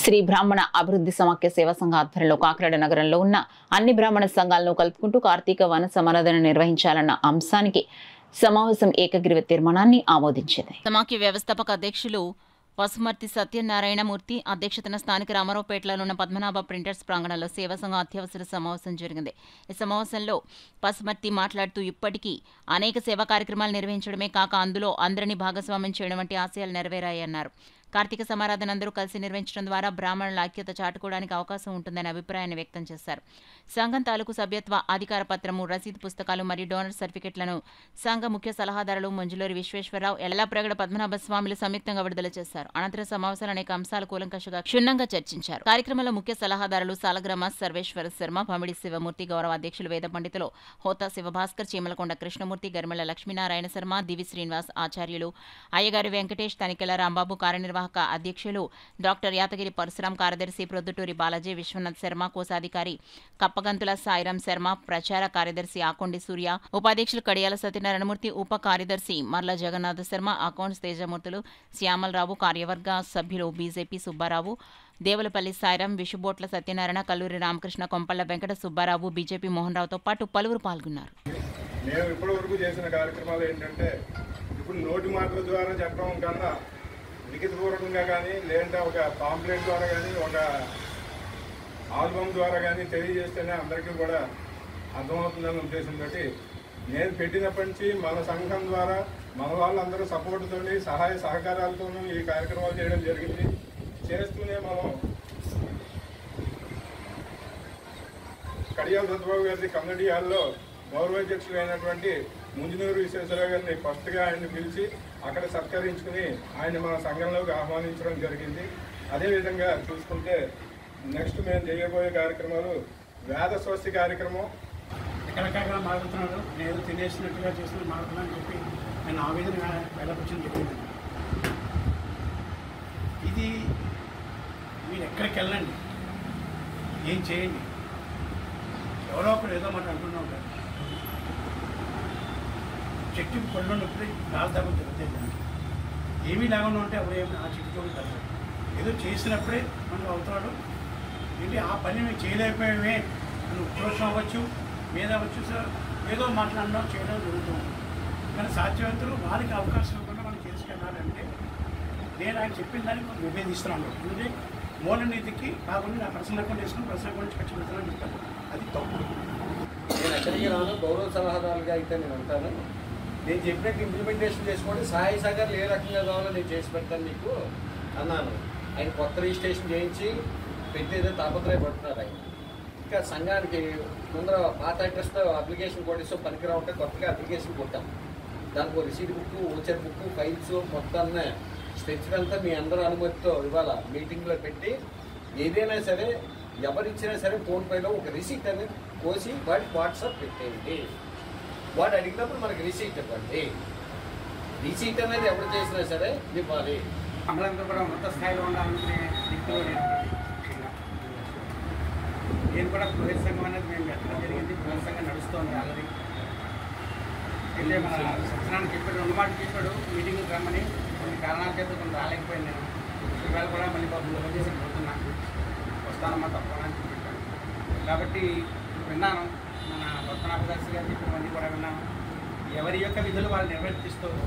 శ్రీ బ్రాహ్మణ అభివృద్ధి సమాఖ్య సేవా సంఘ ఆధ్వర్యంలో కాకినాడ నగరంలో ఉన్న అన్ని బ్రాహ్మణ సంఘాలను కలుపుకుంటూ కార్తీక వన సమారాధన నిర్వహించాలన్న అంశానికి సమావేశం ఏకగ్రీవ తీర్మానాన్ని ఆమోదించింది సమాఖ్య వ్యవస్థాపక అధ్యక్షులు పసుమర్తి సత్యనారాయణమూర్తి అధ్యక్షతన స్థానిక రామారావుపేటలో ఉన్న పద్మనాభ ప్రింటర్స్ ప్రాంగణంలో సేవా సంఘం అత్యవసర సమావేశం జరిగింది ఈ సమావేశంలో పసుమర్తి మాట్లాడుతూ ఇప్పటికీ అనేక సేవా కార్యక్రమాలు నిర్వహించడమే కాక అందులో అందరినీ భాగస్వామ్యం చేయడం వంటి ఆశయాలు నెరవేరాయన్నారు కార్తీక సమారాధన అందరూ కలిసి నిర్వహించడం ద్వారా బ్రాహ్మణుల ఐక్యత చాటుకోవడానికి అవకాశం ఉంటుందనే అభిప్రాయాన్ని వ్యక్తం చేశారు సంఘం తాలూకు సభ్యత్వ అధికార పత్రము రసీదు పుస్తకాలు మరియు డోనర్ సర్టిఫికెట్లను సంఘ ముఖ్య సలహాదారులు మంజులూరి విశ్వేశ్వరరావు ఎల్లప్రగడ పద్మనాభ స్వామిలు సంయుక్తంగా విడుదల చేశారు అనంతరం సమావేశాలు అనేక అంశాలు కూలంకషగా క్షుణ్ణంగా చర్చించారు కార్యక్రమంలో ముఖ్య సలహాదారులు సాలగ్రామ సర్వేశ్వర శర్మ పమిడి శివమూర్తి గౌరవ అధ్యక్షులు వేద పండితులు హోతా శివభాస్కర్ చీమలకొండ కృష్ణమూర్తి గరిమెళ్ల లక్ష్మీనారాయణ శర్మ దివి శ్రీనివాస్ ఆచార్యులు అయ్యగారి వెంకటేష్ తనికెల రాంబాబు కార్యనిర్వాహక అధ్యక్షులు డాక్టర్ యాతగిరి పరశురాం కార్యదర్శి ప్రొద్దుటూరి బాలాజీ విశ్వనాథ్ శర్మ కోశాధికారి కప్పగంతుల సాయిరాం శర్మ ప్రచార కార్యదర్శి ఆకొండి సూర్య ఉపాధ్యక్షులు కడియాల సత్యనారాయణమూర్తి ఉప కార్యదర్శి మర్ల జగన్నాథ శర్మ అకౌంట్స్ తేజమూర్తులు శ్యామలరావు కార్యవర్గ సభ్యులు బీజేపీ సుబ్బారావు దేవులపల్లి సాయిరాం విషుబోట్ల సత్యనారాయణ కల్లూరి రామకృష్ణ కొంపల్ల వెంకట సుబ్బారావు బీజేపీ మోహన్ రావుతో పాటు పలువురు పాల్గొన్నారు మేము ఇప్పటి వరకు చేసిన కార్యక్రమాలు ఏంటంటే ఇప్పుడు నోటి మాటల ద్వారా చెప్పడం కన్నా లిఖితపూర్వకంగా కానీ లేదంటే ఒక పాంప్లెట్ ద్వారా కానీ ఒక ఆల్బమ్ ద్వారా కానీ తెలియజేస్తేనే అందరికీ కూడా అర్థమవుతుందన్న ఉద్దేశంతో నేను పెట్టినప్పటి నుంచి మన సంఘం ద్వారా మన వాళ్ళందరూ సపోర్ట్తో సహాయ సహకారాలతోనూ ఈ కార్యక్రమాలు చేయడం జరిగింది చేస్తూనే మనం కడియాల సత్యబాబు గారి కమ్యూనిటీ హాల్లో గౌరవాధ్యక్షులు అయినటువంటి ముంజనూరు విశ్వేశ్వరరావు గారిని ఫస్ట్గా ఆయన్ని పిలిచి అక్కడ సత్కరించుకుని ఆయన మన సంఘంలోకి ఆహ్వానించడం జరిగింది అదేవిధంగా చూసుకుంటే నెక్స్ట్ మేము చేయబోయే కార్యక్రమాలు వేద స్వస్తి కార్యక్రమం ఎక్కడెక్కడ మారుతున్నాడు నేను తినేసినట్టుగా చేసిన మారుతున్నా అని చెప్పి నేను ఆవేదన వెళ్ళకొచ్చింది చెప్పింది ఇది మీరు ఎక్కడికి వెళ్ళండి ఏం చేయండి ఎవరో ఒకరు ఏదో మాట అంటూనే ఉంటారు చెట్టు పళ్ళు ఉన్నప్పుడు గాలి దాకా జరుగుతాయి దానికి ఏమీ లేకుండా ఉంటే అప్పుడు ఏమి ఆ చెట్టు కూడా తగ్గదు ఏదో చేసినప్పుడే మనం అవుతాడు ఏంటి ఆ పని మేము చేయలేకపోయామే అని ఉద్యోగం అవ్వచ్చు మీద అవ్వచ్చు సార్ ఏదో మాట్లాడడం చేయడం జరుగుతుంది కానీ సాధ్యవంతులు వారికి అవకాశం ఇవ్వకుండా మనం చేసుకెళ్ళాలంటే నేను ఆయన చెప్పిన దానికి మనం విభేదిస్తున్నాను ఎందుకంటే మూల నీతికి కాకుండా నా పర్సనల్ అకౌంట్ వేసుకుని పర్సనల్ అకౌంట్ ఖర్చు పెడతానని చెప్తాను అది తప్పు నేను ఎక్కడికి రాను గౌరవ సలహాదారులుగా అయితే నేను ఉంటాను నేను చెప్పినట్టు ఇంప్లిమెంటేషన్ చేసుకోండి సహాయ సహకారాలు ఏ రకంగా కావాలో నేను చేసి పెడతాను నీకు అన్నాను ఆయన కొత్త రిజిస్ట్రేషన్ చేయించి పెట్టేదో తాపత్రయపడుతున్నారు ఆయన ఇంకా సంఘానికి ముందర పాత అడ్రస్తో అప్లికేషన్ కొట్టేసి పనికిరా ఉంటే కొత్తగా అప్లికేషన్ కొట్టాం దానికి ఒక receipt book voucher book files మొత్తాన్ని స్ట్రెచర్ అంతా మీ అందరి అనుమతితో ఇవాళ మీటింగ్లో పెట్టి ఏదైనా సరే ఎవరిచ్చినా సరే ఫోన్పేలో ఒక రిసీట్ అనేది కోసి వాడికి వాట్సాప్ పెట్టేయండి వాడు అడిగినప్పుడు మనకి రిసీట్ ఇవ్వండి రిసీట్ అనేది ఎవరు చేసినా సరే ఇవ్వాలి అమలంతా కూడా ఉన్నత స్థాయిలో ఉండాలనుకునే దిక్కులో నేను నేను కూడా బృహత్ సంఘం అనేది మేము పెట్టడం జరిగింది బృహత్ సంఘం నడుస్తోంది ఆల్రెడీ అయితే మన సత్యనారాయణ చెప్పాడు రెండు మాటలు చెప్పాడు మీటింగ్కి రమ్మని కొన్ని కారణాల చేత కొన్ని రాలేకపోయాను నేను ఇవాళ కూడా మళ్ళీ బాబు ఫోన్ చేసి పోతున్నా వస్తానమ్మా తప్పని అని చెప్పాను కాబట్టి విన్నాను మన పద్మనాభ దాస్ గారు చెప్పినవన్నీ కూడా విన్నాను ఎవరి యొక్క విధులు వాళ్ళు నిర్వర్తిస్తూ